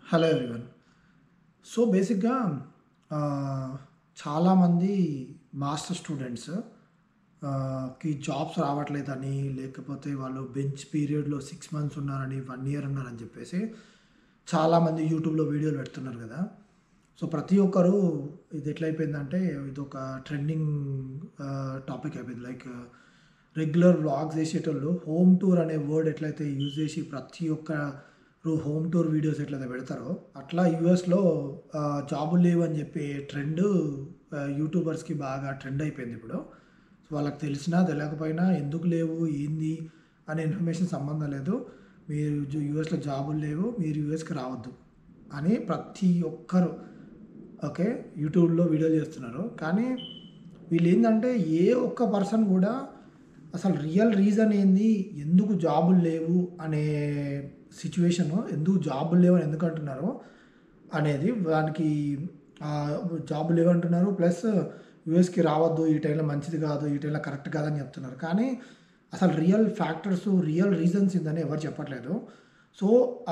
hello everyone so బేసిక్గా చాలామంది master students కి జాబ్స్ రావట్లేదని లేకపోతే వాళ్ళు బెంచ్ పీరియడ్లో సిక్స్ మంత్స్ ఉన్నారని వన్ ఇయర్ ఉన్నారని చెప్పేసి చాలామంది యూట్యూబ్లో వీడియోలు పెడుతున్నారు కదా సో ప్రతి ఒక్కరు ఇది ఎట్లయిపోయిందంటే ఇది ఒక ట్రెండింగ్ టాపిక్ అయిపోయింది లైక్ రెగ్యులర్ వ్లాగ్స్ చేసేటోళ్ళు హోమ్ టూర్ అనే వర్డ్ ఎట్లయితే యూజ్ చేసి ప్రతి ఒక్కరు హోమ్ టూర్ వీడియోస్ ఎట్లయితే పెడతారో అట్లా యూఎస్లో జాబులు లేవు అని చెప్పి ట్రెండ్ యూట్యూబర్స్కి బాగా ట్రెండ్ అయిపోయింది ఇప్పుడు సో వాళ్ళకి తెలిసినా తెలియకపోయినా ఎందుకు లేవు ఏంది అనే ఇన్ఫర్మేషన్ సంబంధం లేదు మీరు యూఎస్లో జాబులు లేవు మీరు యూఎస్కి రావద్దు అని ప్రతి ఒక్కరు ఓకే యూట్యూబ్లో వీడియోలు చేస్తున్నారు కానీ వీళ్ళు ఏంటంటే ఏ ఒక్క పర్సన్ కూడా అసలు రియల్ రీజన్ ఏంది ఎందుకు జాబులు లేవు అనే సిచ్యువేషన్ ఎందుకు జాబులు లేవు అని ఎందుకు అంటున్నారో అనేది దానికి జాబులు లేవు అంటున్నారు ప్లస్ యూఎస్కి రావద్దు ఈ టైంలో మంచిది కాదు ఈ టైంలో కరెక్ట్ కాదని చెప్తున్నారు కానీ అసలు రియల్ ఫ్యాక్టర్స్ రియల్ రీజన్స్ ఏందని ఎవరు చెప్పట్లేదు సో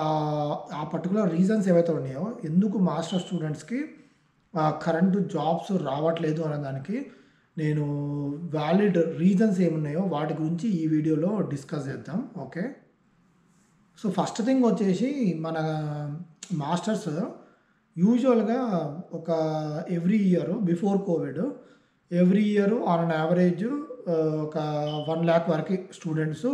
ఆ పర్టికులర్ రీజన్స్ ఏవైతే ఉన్నాయో ఎందుకు మాస్టర్ స్టూడెంట్స్కి కరెంటు జాబ్స్ రావట్లేదు అనే దానికి నేను వ్యాలిడ్ రీజన్స్ ఏమున్నాయో వాటి గురించి ఈ వీడియోలో డిస్కస్ చేద్దాం ఓకే సో ఫస్ట్ థింగ్ వచ్చేసి మన మాస్టర్స్ యూజువల్గా ఒక every year before covid every year on an average ఒక వన్ ల్యాక్ వరకు స్టూడెంట్స్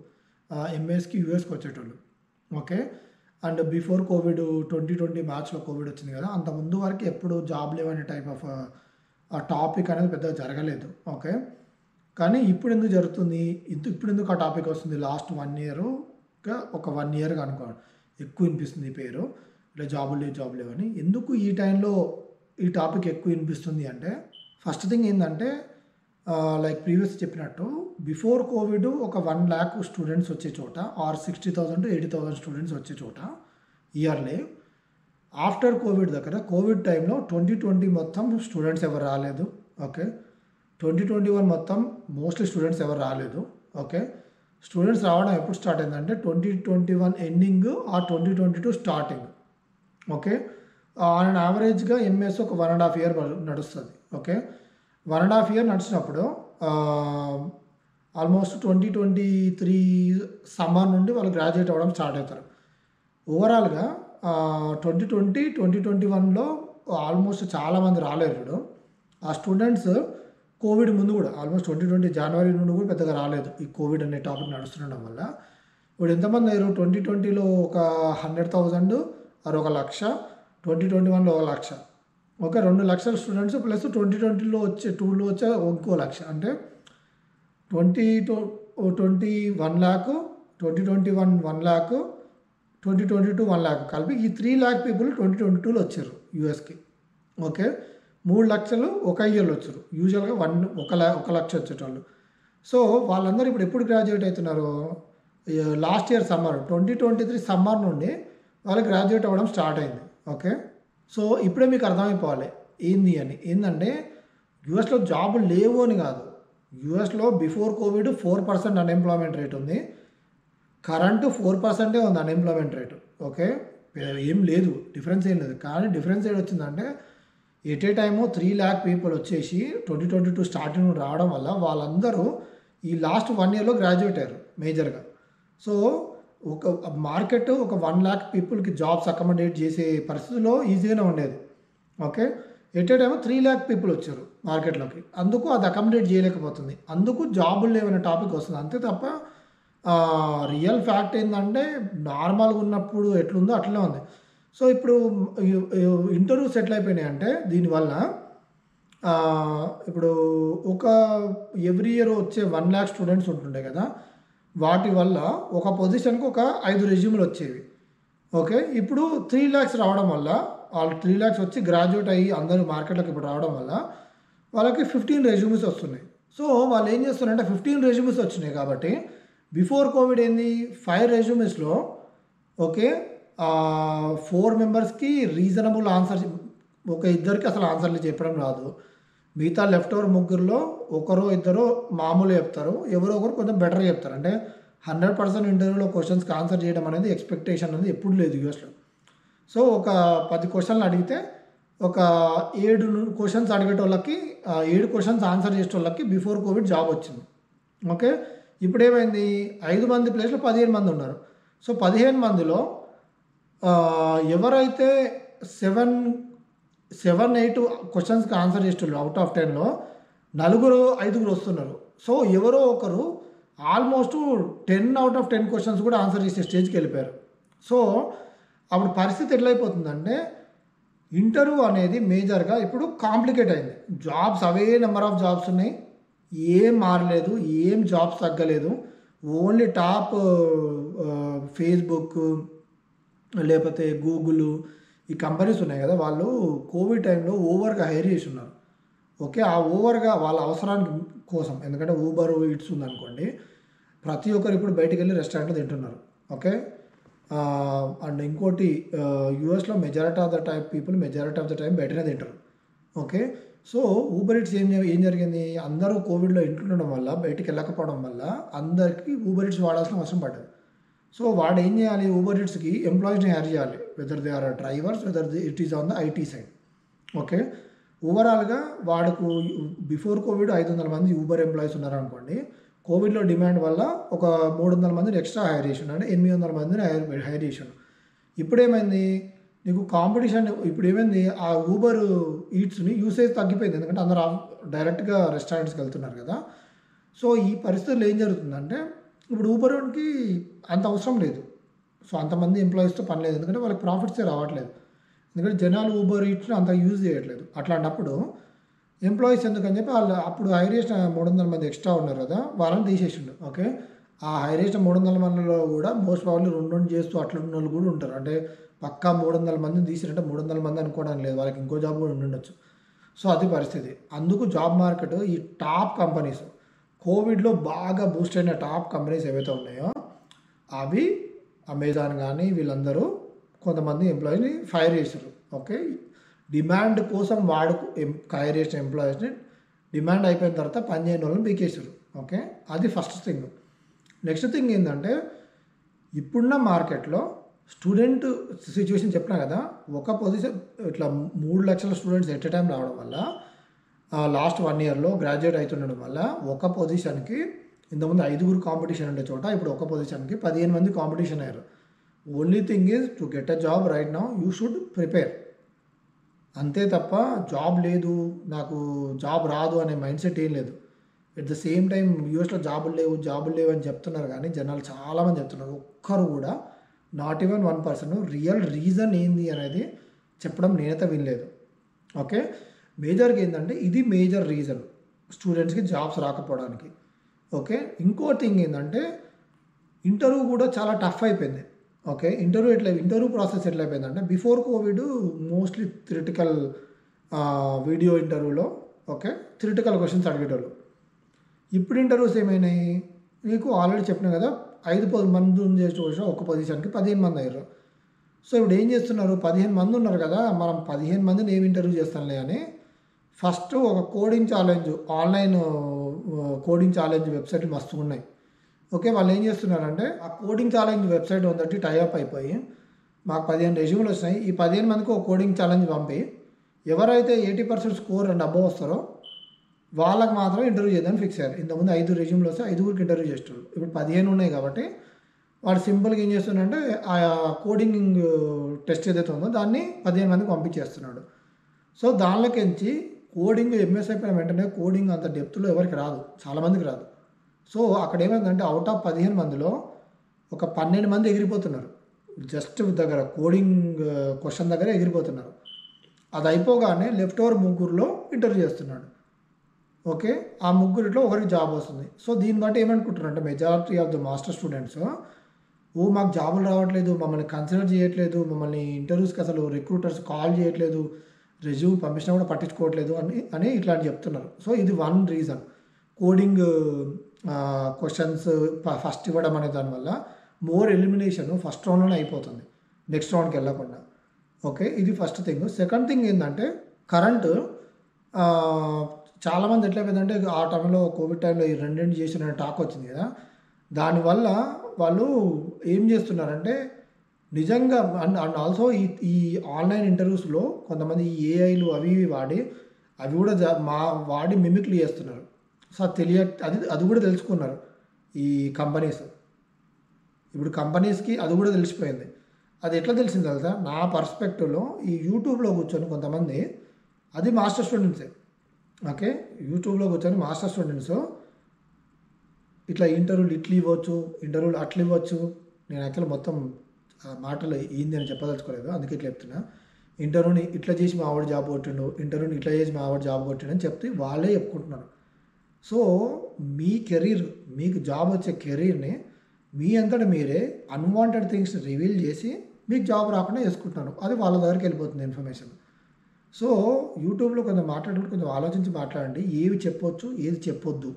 ఎంఎస్కి యూఎస్కి వచ్చేటోళ్ళు okay and before covid twenty twenty మార్చ్లో కోవిడ్ వచ్చింది కదా అంత ముందు వరకు ఎప్పుడు జాబ్ లేవనే టైప్ ఆఫ్ ఆ టాపిక్ అనేది పెద్దగా జరగలేదు ఓకే కానీ ఇప్పుడు ఎందుకు జరుగుతుంది ఇప్పుడు ఎందుకు ఆ టాపిక్ వస్తుంది లాస్ట్ వన్ ఇయర్గా ఒక వన్ ఇయర్గా అనుకోండి ఎక్కువ వినిపిస్తుంది ఈ పేరు ఇట్లా జాబులు లేవు జాబ్ లేవని ఎందుకు ఈ టైంలో ఈ టాపిక్ ఎక్కువ వినిపిస్తుంది అంటే ఫస్ట్ థింగ్ ఏంటంటే లైక్ ప్రీవియస్ చెప్పినట్టు బిఫోర్ కోవిడ్ ఒక వన్ ల్యాక్ స్టూడెంట్స్ వచ్చే చోట or sixty thousand to eighty thousand students వచ్చే చోట ఇయర్లీ ఆఫ్టర్ కోవిడ్ దగ్గర కోవిడ్ టైంలో ట్వంటీ ట్వంటీ మొత్తం స్టూడెంట్స్ ఎవరు రాలేదు ఓకే ట్వంటీ ట్వంటీ వన్ మొత్తం మోస్ట్లీ స్టూడెంట్స్ ఎవరు రాలేదు ఓకే స్టూడెంట్స్ రావడం ఎప్పుడు స్టార్ట్ అయిందంటే ట్వంటీ ట్వంటీ వన్ ఎండింగ్ ఆ twenty twenty two starting okay on యావరేజ్గా ఎంఎస్ ఒక వన్ అండ్ హాఫ్ ఇయర్ నడుస్తుంది okay one and half year నడిచినప్పుడు almost twenty twenty three summer నుండి వాళ్ళు గ్రాడ్యుయేట్ అవ్వడం స్టార్ట్ అవుతారు ఓవరాల్గా ట్వంటీ ట్వంటీ ట్వంటీ ట్వంటీ వన్లో ఆల్మోస్ట్ చాలామంది రాలేరు ఇప్పుడు ఆ స్టూడెంట్స్ కోవిడ్ ముందు కూడా ఆల్మోస్ట్ ట్వంటీ ట్వంటీ జనవరి నుండి కూడా పెద్దగా రాలేదు ఈ కోవిడ్ అనే టాపిక్ నడుస్తుండడం వల్ల ఇప్పుడు ఎంతమంది అయ్యారు ట్వంటీ ట్వంటీలో ఒక హండ్రెడ్ థౌజండ్ అది ఒక లక్ష ట్వంటీ ట్వంటీ వన్లో ఒక లక్ష ఒక రెండు లక్షల స్టూడెంట్స్ ప్లస్ ట్వంటీ ట్వంటీలో వచ్చే టూలో వచ్చే ఇంకో లక్ష అంటే twenty twenty one lakh twenty twenty one one lakh twenty twenty two one lakh కలిపి ఈ three lakh people twenty twenty టూలో వచ్చారు యూఎస్కి ఓకే మూడు లక్షలు ఒక ఇయర్లో వచ్చారు యూజువల్గా వన్ ఒక లా ఒక లక్ష వచ్చేటోళ్ళు సో వాళ్ళందరూ ఇప్పుడు ఎప్పుడు గ్రాడ్యుయేట్ అవుతున్నారు last year summer twenty twenty three summer నుండి వాళ్ళు గ్రాడ్యుయేట్ అవ్వడం స్టార్ట్ అయింది ఓకే సో ఇప్పుడే మీకు అర్థమైపోవాలి ఏంది అని ఏంటంటే యూఎస్లో జాబులు లేవు అని కాదు యూఎస్లో before covid four percent unemployment rate ఉంది కరెంటు ఫోర్ పర్సెంటే ఉంది అన్ఎంప్లాయ్మెంట్ రేటు ఓకే ఏం లేదు డిఫరెన్స్ ఏం లేదు కానీ డిఫరెన్స్ ఏది వచ్చిందంటే at a time three lakh people వచ్చేసి ట్వంటీ ట్వంటీ టూ స్టార్టింగ్ రావడం వల్ల వాళ్ళందరూ ఈ లాస్ట్ వన్ ఇయర్లో గ్రాడ్యుయేట్ అయ్యారు మేజర్గా సో ఒక మార్కెట్ ఒక వన్ ల్యాక్ పీపుల్కి జాబ్స్ అకామిడేట్ చేసే పరిస్థితిలో ఈజీగానే ఉండేది okay at a time three lakh people వచ్చారు మార్కెట్లోకి అందుకు అది అకామిడేట్ చేయలేకపోతుంది అందుకు జాబులు లేవనే టాపిక్ వస్తుంది అంతే తప్ప రియల్ ఫ్యాక్ట్ ఏంటంటే నార్మల్గా ఉన్నప్పుడు ఎట్లుందో అట్లనే ఉంది సో ఇప్పుడు ఇంటర్వ్యూస్ ఎట్లా అయిపోయినాయి అంటే దీనివల్ల ఇప్పుడు ఒక ఎవ్రీ ఇయర్ వచ్చే వన్ ల్యాక్ స్టూడెంట్స్ ఉంటుండే కదా వాటి వల్ల ఒక పొజిషన్కి ఒక ఐదు రెజ్యూమ్లు వచ్చేవి ఓకే ఇప్పుడు త్రీ ల్యాక్స్ రావడం వల్ల వాళ్ళు త్రీ ల్యాక్స్ వచ్చి గ్రాడ్యుయేట్ అయ్యి అందరూ మార్కెట్లోకి ఇప్పుడు రావడం వల్ల వాళ్ళకి ఫిఫ్టీన్ రెజ్యూమ్స్ వస్తున్నాయి సో వాళ్ళు ఏం చేస్తున్నారంటే ఫిఫ్టీన్ రెజ్యూమ్స్ వచ్చినాయి కాబట్టి బిఫోర్ కోవిడ్ ఏంది ఫైవ్ రెజ్యూమ్స్లో ఓకే ఫోర్ మెంబర్స్కి రీజనబుల్ ఆన్సర్ ఒక ఇద్దరికి అసలు ఆన్సర్లు చెప్పడం రాదు మిగతా లెఫ్ట్ ఓవర్ ముగ్గురులో ఒకరో ఇద్దరు మామూలు చెప్తారు ఎవరో ఒకరు కొంచెం బెటర్ చెప్తారు అంటే హండ్రెడ్ పర్సెంట్ ఇంటర్వ్యూలో క్వశ్చన్స్కి ఆన్సర్ చేయడం అనేది ఎక్స్పెక్టేషన్ అనేది ఎప్పుడు లేదు యూఎస్లో సో ఒక పది క్వశ్చన్లు అడిగితే ఒక ఏడు క్వశ్చన్స్ అడిగేటోళ్ళకి ఆ ఏడు క్వశ్చన్స్ ఆన్సర్ చేసేటోళ్ళకి బిఫోర్ కోవిడ్ జాబ్ వచ్చింది ఓకే ఇప్పుడు ఏమైంది ఐదు మంది ప్లేస్లో పదిహేను మంది ఉన్నారు సో పదిహేను మందిలో ఆ, ఎవరైతే సెవెన్ సెవెన్ ఎయిట్ క్వశ్చన్స్కి ఆన్సర్ చేసేటోళ్ళు అవుట్ ఆఫ్ టెన్లో నలుగురు ఐదుగురు వస్తున్నారు సో ఎవరో ఒకరు almost ten out of ten questions కూడా ఆన్సర్ చేసే స్టేజ్కి వెళ్ళిపోయారు సో అప్పుడు పరిస్థితి ఎట్లయిపోతుందంటే ఇంటర్వ్యూ అనేది మేజర్గా ఇప్పుడు కాంప్లికేట్ అయింది జాబ్స్ అవే నెంబర్ ఆఫ్ జాబ్స్ ఉన్నాయి ఏం మారలేదు ఏం జాబ్స్ తగ్గలేదు ఓన్లీ టాప్ ఫేస్బుక్ లేకపోతే గూగుల్ ఈ కంపెనీస్ ఉన్నాయి కదా వాళ్ళు కోవిడ్ టైంలో ఓవర్గా హైర్ చేసి ఉన్నారు ఓకే ఆ ఓవర్గా వాళ్ళ అవసరానికి కోసం ఎందుకంటే ఊబర్ ఇట్స్ ఉందనుకోండి ప్రతి ఒక్కరు ఇప్పుడు బయటికి వెళ్ళి రెస్టారెంట్లో తింటున్నారు ఓకే అండ్ ఇంకోటి యూఎస్లో majority of the time people majority of the time బయటనే తింటారు ఓకే సో ఊబర్ ఇట్స్ ఏం ఏం జరిగింది అందరూ కోవిడ్లో ఇంట్లో ఉండడం వల్ల బయటికి వెళ్ళకపోవడం వల్ల అందరికీ ఊబర్ ఇట్స్ వాడాల్సిన అవసరం పడ్డది సో వాడు ఏం చేయాలి ఊబర్ ఇట్స్కి ఎంప్లాయీస్ని హైర్ చేయాలి whether they are drivers whether it is on the IT side okay ఓవరాల్గా వాడుకు బిఫోర్ కోవిడ్ ఐదు వందల మంది ఊబర్ ఎంప్లాయీస్ ఉన్నారనుకోండి కోవిడ్లో డిమాండ్ వల్ల ఒక మూడు వందల మందిని ఎక్స్ట్రా హైర్ చేసిండు అంటే ఎనిమిది వందల మందిని హైర్ హైర్ చేసిండు ఇప్పుడు ఏమైంది నీకు కాంపిటీషన్ ఇప్పుడు ఏమైంది ఆ ఊబర్ ఈట్స్ని యూసేజ్ తగ్గిపోయింది ఎందుకంటే అందరూ డైరెక్ట్గా రెస్టారెంట్స్కి వెళ్తున్నారు కదా సో ఈ పరిస్థితుల్లో ఏం జరుగుతుందంటే ఇప్పుడు ఊబర్కి అంత అవసరం లేదు సో అంతమంది ఎంప్లాయీస్తో పని లేదు ఎందుకంటే వాళ్ళకి ప్రాఫిట్సే రావట్లేదు ఎందుకంటే జనాలు ఊబర్ ఈట్స్ని అంత యూజ్ చేయట్లేదు అట్లాంటప్పుడు ఎంప్లాయీస్ ఎందుకని చెప్పి వాళ్ళు అప్పుడు హైర్ చేసిన మూడు వందల మంది ఎక్స్ట్రా ఉన్నారు కదా వాళ్ళని తీసేసిండు ఓకే ఆ హైర్ చేసిన మూడు వందల మందిలో కూడా మోస్ట్ ప్రాబ్లీ రెండు రెండు చేస్తూ అట్లా ఉన్న వాళ్ళు కూడా ఉంటారు అంటే పక్కా మూడు వందల మందిని తీసిరంటే మూడు వందల మంది అనుకోవడం లేదు వాళ్ళకి ఇంకో జాబ్ కూడా ఉండుండొచ్చు సో అది పరిస్థితి అందుకు జాబ్ మార్కెట్ ఈ టాప్ కంపెనీస్ కోవిడ్లో బాగా బూస్ట్ అయిన టాప్ కంపెనీస్ ఏవైతే ఉన్నాయో అవి అమెజాన్ కానీ వీళ్ళందరూ కొంతమంది ఎంప్లాయీని ఫైర్ చేశారు ఓకే డిమాండ్ కోసం వాడు ఫైర్ చేసిన ఎంప్లాయీస్ని డిమాండ్ అయిపోయిన తర్వాత పని చేయని వాళ్ళని పీకేశారు ఓకే అది ఫస్ట్ థింగ్ నెక్స్ట్ థింగ్ ఏంటంటే ఇప్పుడున్న మార్కెట్లో స్టూడెంట్ సిచ్యువేషన్ చెప్పినా కదా ఒక పొజిషన్ ఇట్లా మూడు లక్షల స్టూడెంట్స్ ఎట్ ఎ టైం రావడం వల్ల లాస్ట్ వన్ ఇయర్లో గ్రాడ్యుయేట్ అవుతుండడం వల్ల ఒక పొజిషన్కి ఇంతకుముందు ఐదుగురు కాంపిటీషన్ ఉండే చోట ఇప్పుడు ఒక పొజిషన్కి పదిహేను మంది కాంపిటీషన్ అయ్యారు only thing is to get a job right now you should prepare అంతే తప్ప జాబ్ లేదు నాకు జాబ్ రాదు అనే మైండ్ సెట్ ఏం లేదు ఎట్ ద సేమ్ టైం యూఎస్లో జాబులు లేవు జాబులు లేవు అని చెప్తున్నారు కానీ జనాలు చాలామంది చెప్తున్నారు ఒక్కరు కూడా not even one person real reason ఏంది అనేది చెప్పడం నేనైతే వినలేదు ఓకే మేజర్గా ఏంటంటే ఇది మేజర్ రీజన్ స్టూడెంట్స్కి జాబ్స్ రాకపోవడానికి ఓకే ఇంకో థింగ్ ఏంటంటే ఇంటర్వ్యూ కూడా చాలా టఫ్ అయిపోయింది ఓకే ఇంటర్వ్యూ ఎట్లా ఇంటర్వ్యూ ప్రాసెస్ ఎట్లా అయిపోయిందంటే before covid mostly theoretical video ఇంటర్వ్యూలో ఓకే థిరిటికల్ క్వశ్చన్స్ అడిగేటోళ్ళు ఇప్పుడు ఇంటర్వ్యూస్ ఏమైనాయి మీకు ఆల్రెడీ చెప్పిన కదా ఐదు పది మంది చేసిన ఒక పొజిషన్కి పదిహేను మంది అయ్యారు సో ఇప్పుడు ఏం చేస్తున్నారు పదిహేను మంది ఉన్నారు కదా మనం పదిహేను మందిని ఏమి ఇంటర్వ్యూ చేస్తాంలే అని ఫస్ట్ ఒక coding challenge online coding challenge వెబ్సైట్లు మస్తు ఉన్నాయి ఓకే వాళ్ళు ఏం చేస్తున్నారంటే ఆ కోడింగ్ ఛాలెంజ్ వెబ్సైట్ ఉందట్టి టైఅప్ అయిపోయి మాకు పదిహేను రెజ్యూమ్లు వచ్చినాయి ఈ పదిహేను మందికి ఒక కోడింగ్ ఛాలెంజ్ పంపి ఎవరైతే ఎయిటీ పర్సెంట్ స్కోర్ అండ్ అబ్బో వస్తారో వాళ్ళకి మాత్రం ఇంటర్వ్యూ చేద్దామని ఫిక్స్ అయ్యారు ఇంతకుముందు ఐదు రెజ్యూమ్లు వస్తే ఐదుగురికి ఇంటర్వ్యూ చేస్తారు ఇప్పుడు పదిహేను ఉన్నాయి కాబట్టి వాడు సింపుల్గా ఏం చేస్తున్నాడంటే ఆ కోడింగ్ టెస్ట్ ఏదైతే ఉందో దాన్ని పదిహేను మందికి పంపించేస్తున్నాడు సో దానిలోకించి కోడింగ్ ఎంఎస్ అయిపోయిన వెంటనే కోడింగ్ అంత డెప్త్లో ఎవరికి రాదు చాలామందికి రాదు సో అక్కడ ఏమైందంటే అవుట్ ఆఫ్ పదిహేను మందిలో ఒక పన్నెండు మంది ఎగిరిపోతున్నారు జస్ట్ దగ్గర కోడింగ్ క్వశ్చన్ దగ్గర ఎగిరిపోతున్నారు అది అయిపోగానే లెఫ్ట్ ఓవర్ ముగ్గురులో ఇంటర్వ్యూ చేస్తున్నాడు ఓకే ఆ ముగ్గురిలో ఒకరికి జాబ్ వస్తుంది సో దీన్ని బట్టి ఏమనుకుంటున్నారంటే majority of the master students ఓ మాకు జాబులు రావట్లేదు మమ్మల్ని కన్సిడర్ చేయట్లేదు మమ్మల్ని ఇంటర్వ్యూస్కి అసలు రిక్రూటర్స్ కాల్ చేయట్లేదు రెజ్యూమ్ పంపించినా కూడా పట్టించుకోవట్లేదు అని అని ఇట్లాంటి చెప్తున్నారు సో ఇది one reason coding questions first ఇవ్వడం అనే దానివల్ల మోర్ ఎలిమినేషన్ ఫస్ట్ రౌండ్లోనే అయిపోతుంది నెక్స్ట్ రౌండ్కి వెళ్ళకుండా ఓకే ఇది ఫస్ట్ థింగ్ సెకండ్ థింగ్ ఏంటంటే కరెంటు చాలామంది ఎట్లయిపోయిందంటే ఆ టైంలో కోవిడ్ టైంలో ఈ రెండింటి చేసిన టాక్ వచ్చింది కదా దానివల్ల వాళ్ళు ఏం చేస్తున్నారంటే నిజంగా అండ్ అండ్ ఆల్సో ఈ ఈ ఆన్లైన్ ఇంటర్వ్యూస్లో కొంతమంది ఈ ఏఐలు అవి ఇవి వాడి అవి కూడా జా- మా వాడి మిమిక్లు చేస్తున్నారు సో అది తెలియ అది అది కూడా తెలుసుకున్నారు ఈ కంపెనీస్ ఇప్పుడు కంపెనీస్కి అది కూడా తెలిసిపోయింది అది ఎట్లా తెలిసింది తెలుసా నా పర్స్పెక్టివ్లో ఈ యూట్యూబ్లో కూర్చొని కొంతమంది అది మాస్టర్ స్టూడెంట్సే ఓకే యూట్యూబ్లో కూర్చొని మాస్టర్ స్టూడెంట్స్ ఇట్లా ఇంటర్వ్యూలు ఇట్లా ఇవ్వచ్చు ఇంటర్వ్యూలు అట్లా ఇవ్వచ్చు నేను యాక్చువల్ మొత్తం ఆ మాటలు ఏంది అని చెప్పదలుచుకోలేదు అందుకే ఇట్లా చెప్తున్నా ఇంటర్వ్యూని ఇట్లా చేసి మా ఆవిడ జాబ్ కొట్టిండు ఇంటర్వ్యూని ఇట్లా చేసి మా ఆవిడ జాబ్ కొట్టిండు అని చెప్తే వాళ్ళే చెప్పుకుంటున్నారు సో మీ కెరీర్ మీకు జాబ్ వచ్చే కెరీర్ని మీ అంతటా మీరే అన్వాంటెడ్ థింగ్స్ రివీల్ చేసి మీకు జాబ్ రాకుండా చేసుకుంటున్నారు అది వాళ్ళ దగ్గరికి వెళ్ళిపోతుంది ఇన్ఫర్మేషన్ సో యూట్యూబ్లో కొంచెం మాట్లాడేటప్పుడు కొంచెం ఆలోచించి మాట్లాడండి ఏవి చెప్పొచ్చు ఏది చెప్పొద్దు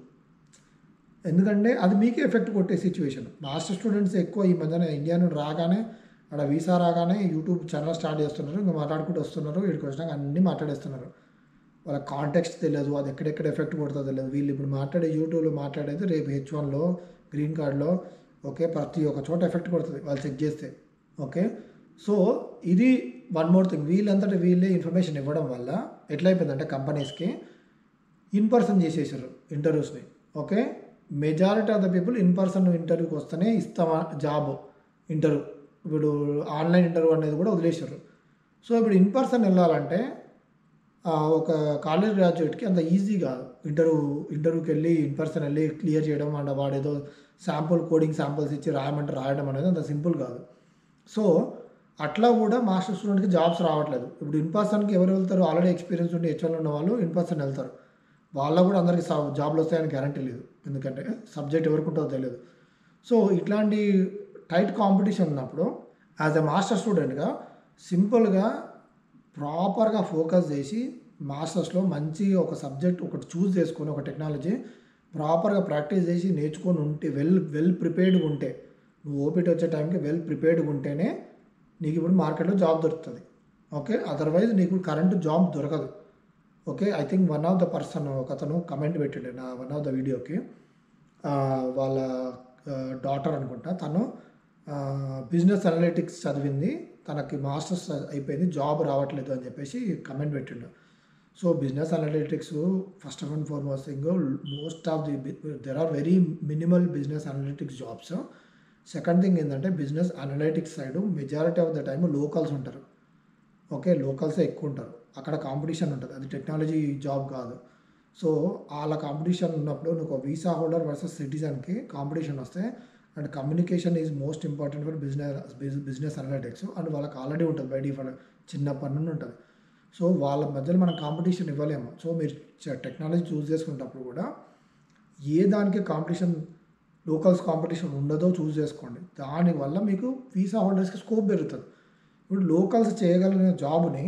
ఎందుకంటే అది మీకే ఎఫెక్ట్ కొట్టే సిచ్యువేషన్ మాస్టర్ స్టూడెంట్స్ ఎక్కువ ఈ మధ్యన ఇండియా నుండి రాగానే అక్కడ వీసా రాగానే యూట్యూబ్ ఛానల్ స్టార్ట్ చేస్తున్నారు ఇంకా మాట్లాడుకుంటూ వస్తున్నారు వీడికి వచ్చినాక అన్నీ మాట్లాడేస్తున్నారు వాళ్ళ కాంటెక్స్ట్ తెలియదు అది ఎక్కడెక్కడ ఎఫెక్ట్ కొడుతుందో తెలియదు వీళ్ళు ఇప్పుడు మాట్లాడే యూట్యూబ్లో మాట్లాడేది రేపు హెచ్ వన్లో గ్రీన్ కార్డ్లో ఓకే ప్రతి ఒక్క చోట ఎఫెక్ట్ కొడుతుంది వాళ్ళు చెక్ చేస్తే ఓకే సో ఇది వన్ మోర్ థింగ్ వీళ్ళంతటా వీళ్ళే ఇన్ఫర్మేషన్ ఇవ్వడం వల్ల ఎట్లయిపోయిందంటే కంపెనీస్కి ఇన్ పర్సన్ చేసేసారు ఇంటర్వ్యూస్ని okay majority of the people in person ఇంటర్వ్యూకి వస్తేనే ఇస్తామా జాబ్ ఇంటర్వ్యూ ఇప్పుడు ఆన్లైన్ ఇంటర్వ్యూ అనేది కూడా వదిలేశారు సో ఇప్పుడు ఇన్ పర్సన్ వెళ్ళాలంటే ఆ, ఒక కాలేజ్ గ్రాడ్యుయేట్కి అంత ఈజీ కాదు ఇంటర్వ్యూ ఇంటర్వ్యూకి వెళ్ళి ఇన్ పర్సన్ వెళ్ళి క్లియర్ చేయడం అండ్ వాడేదో శాంపుల్ కోడింగ్ శాంపుల్స్ ఇచ్చి రాయమంటే రాయడం అనేది అంత సింపుల్ కాదు సో అట్లా కూడా మాస్టర్ స్టూడెంట్కి జాబ్స్ రావట్లేదు ఇప్పుడు ఇన్ పర్సన్కి ఎవరు వెళ్తారు ఆల్రెడీ ఎక్స్పీరియన్స్ ఉండి హెచ్ఎల్ ఉన్న వాళ్ళు ఇన్ పర్సన్ వెళ్తారు వాళ్ళకు కూడా అందరికీ సా- జాబ్లు వస్తాయని గ్యారంటీ లేదు ఎందుకంటే సబ్జెక్ట్ ఎవరికి ఉంటుందో తెలియదు సో ఇట్లాంటి టైట్ కాంపిటీషన్ ఉన్నప్పుడు యాజ్ ఎ మాస్టర్ స్టూడెంట్గా సింపుల్గా ప్రాపర్గా ఫోకస్ చేసి మాస్టర్స్లో మంచి ఒక సబ్జెక్ట్ ఒకటి చూస్ చేసుకొని ఒక టెక్నాలజీ ప్రాపర్గా ప్రాక్టీస్ చేసి నేర్చుకొని ఉంటే వెల్ వెల్ ప్రిపేర్డ్గా ఉంటే నువ్వు ఓపీటీ వచ్చే టైంకి వెల్ ప్రిపేర్డ్గా ఉంటేనే నీకు ఇప్పుడు మార్కెట్లో జాబ్ దొరుకుతుంది ఓకే అదర్వైజ్ నీకు కరెంట్ జాబ్ దొరకదు okay I think one of the person ఒక అతను కమెంట్ పెట్టిండే నా వన్ ఆఫ్ ద వీడియోకి ఆ, వాళ్ళ డాటర్ అనుకుంటా తను బిజినెస్ అనలిటిక్స్ చదివింది తనకి మాస్టర్స్ అయిపోయింది జాబ్ రావట్లేదు అని చెప్పేసి కమెంట్ పెట్టిండు so business analytics first and foremost thing most of the there are very minimal business analytics jobs second thing ఏంటంటే business analytics side majority of the time locals ఉంటారు okay లోకల్సే ఎక్కువ ఉంటారు అక్కడ కాంపిటీషన్ ఉంటుంది అది టెక్నాలజీ జాబ్ కాదు so వాళ్ళ కాంపిటీషన్ ఉన్నప్పుడు నువ్వు వీసా హోల్డర్ వర్సెస్ సిటిజన్కి కాంపిటీషన్ వస్తే and communication is most important for business business analytics and వాళ్ళకి ఆల్రెడీ ఉంటుంది బై డిఫాల్ట్ చిన్నప్పటి నుండి ఉంటుంది సో వాళ్ళ మధ్యలో మనం కాంపిటీషన్ ఇవ్వలేము సో మీరు టెక్నాలజీ చూస్ చేసుకునేటప్పుడు కూడా ఏ దానికి కాంపిటీషన్ లోకల్స్ కాంపిటీషన్ ఉండదో చూస్ చేసుకోండి దానివల్ల మీకు వీసా హోల్డర్స్కి స్కోప్ పెరుగుతుంది ఇప్పుడు లోకల్స్ చేయగలిగిన జాబ్ని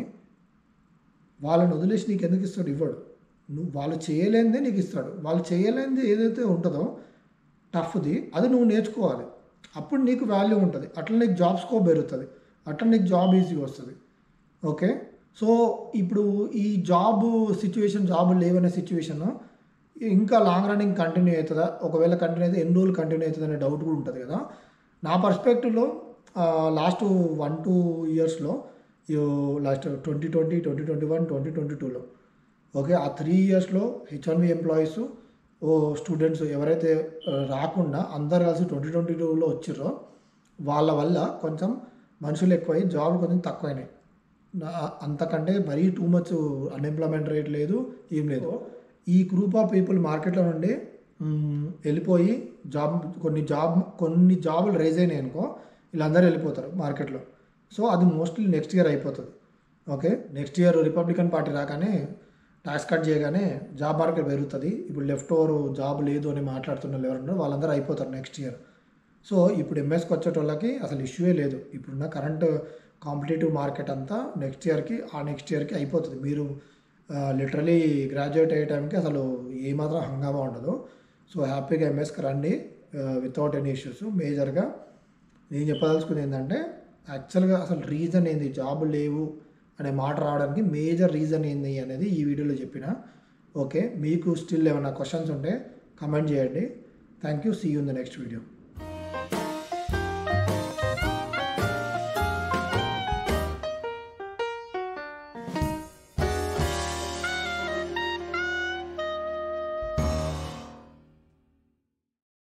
వాళ్ళని వదిలేసి నీకు ఎందుకు ఇస్తాడు ఇవ్వడు నువ్వు వాళ్ళు చేయలేనిదే నీకు ఇస్తాడు వాళ్ళు చేయలేనిది ఏదైతే ఉంటుందో టఫ్ది అది నువ్వు నేర్చుకోవాలి అప్పుడు నీకు వాల్యూ ఉంటుంది అట్లా నీకు జాబ్ స్కోప్ పెరుగుతుంది అట్లా నీకు జాబ్ ఈజీగా వస్తుంది ఓకే సో ఇప్పుడు ఈ జాబ్ సిచ్యువేషన్ జాబ్ లేవనే సిచ్యువేషన్ ఇంకా లాంగ్ రన్నింగ్ కంటిన్యూ అవుతుందా ఒకవేళ కంటిన్యూ అయితే ఎన్ని రోజులు కంటిన్యూ అవుతుంది అనే డౌట్ కూడా ఉంటుంది కదా నా పర్స్పెక్టివ్లో లాస్ట్ వన్ టూ ఇయర్స్లో last twenty twenty twenty twenty one twenty twenty టూలో ఓకే ఆ త్రీ ఇయర్స్లో హెచ్ వన్ బి ఎంప్లాయీస్ ఓ స్టూడెంట్స్ ఎవరైతే ఆ, రాకుండా అందరు కలిసి ట్వంటీ ట్వంటీ టూలో వచ్చిర్రో వాళ్ళ వల్ల కొంచెం మనుషులు ఎక్కువై జాబ్లు కొంచెం తక్కువైనాయి నా- అంతకంటే మరీ టూ మచ్ అన్ఎంప్లాయ్మెంట్ రేట్ లేదు ఏం లేదు ఈ గ్రూప్ ఆఫ్ పీపుల్ మార్కెట్లో నుండి మ్, వెళ్ళిపోయి జాబ్ కొన్ని జాబ్ కొన్ని జాబులు రైజ్ అయినాయి అనుకో వీళ్ళందరూ వెళ్ళిపోతారు మార్కెట్లో సో అది మోస్ట్లీ నెక్స్ట్ ఇయర్ అయిపోతుంది okay next year Republican party రాగానే ట్యాక్స్ కట్ చేయగానే జాబ్ మార్కెట్ పెరుగుతుంది ఇప్పుడు లెఫ్ట్ ఓవర్ జాబ్ లేదు అని మాట్లాడుతున్న వాళ్ళు ఎవరున్నారో వాళ్ళందరూ అయిపోతారు నెక్స్ట్ ఇయర్ సో ఇప్పుడు ఎంఎస్కి వచ్చేటోళ్ళకి అసలు ఇష్యూయే లేదు ఇప్పుడున్న కరెంట్ కాంపిటేటివ్ మార్కెట్ అంతా నెక్స్ట్ ఇయర్కి ఆ నెక్స్ట్ ఇయర్కి అయిపోతుంది మీరు లిటరలీ గ్రాడ్యుయేట్ అయ్యే టైంకి అసలు ఏమాత్రం హంగామా ఉండదు సో హ్యాపీగా ఎంఎస్కి రండి వితౌట్ ఎనీ ఇష్యూస్ మేజర్గా నేను చెప్పదలుచుకుంది ఏంటంటే యాక్చువల్గా అసలు రీజన్ ఏంది జాబ్ లేవు అనే మాట రావడానికి మేజర్ రీజన్ ఏంది అనేది ఈ వీడియోలో చెప్పిన ఓకే మీకు స్టిల్ ఏమైనా క్వశ్చన్స్ ఉంటే కమెంట్ చేయండి thank you see you in the next video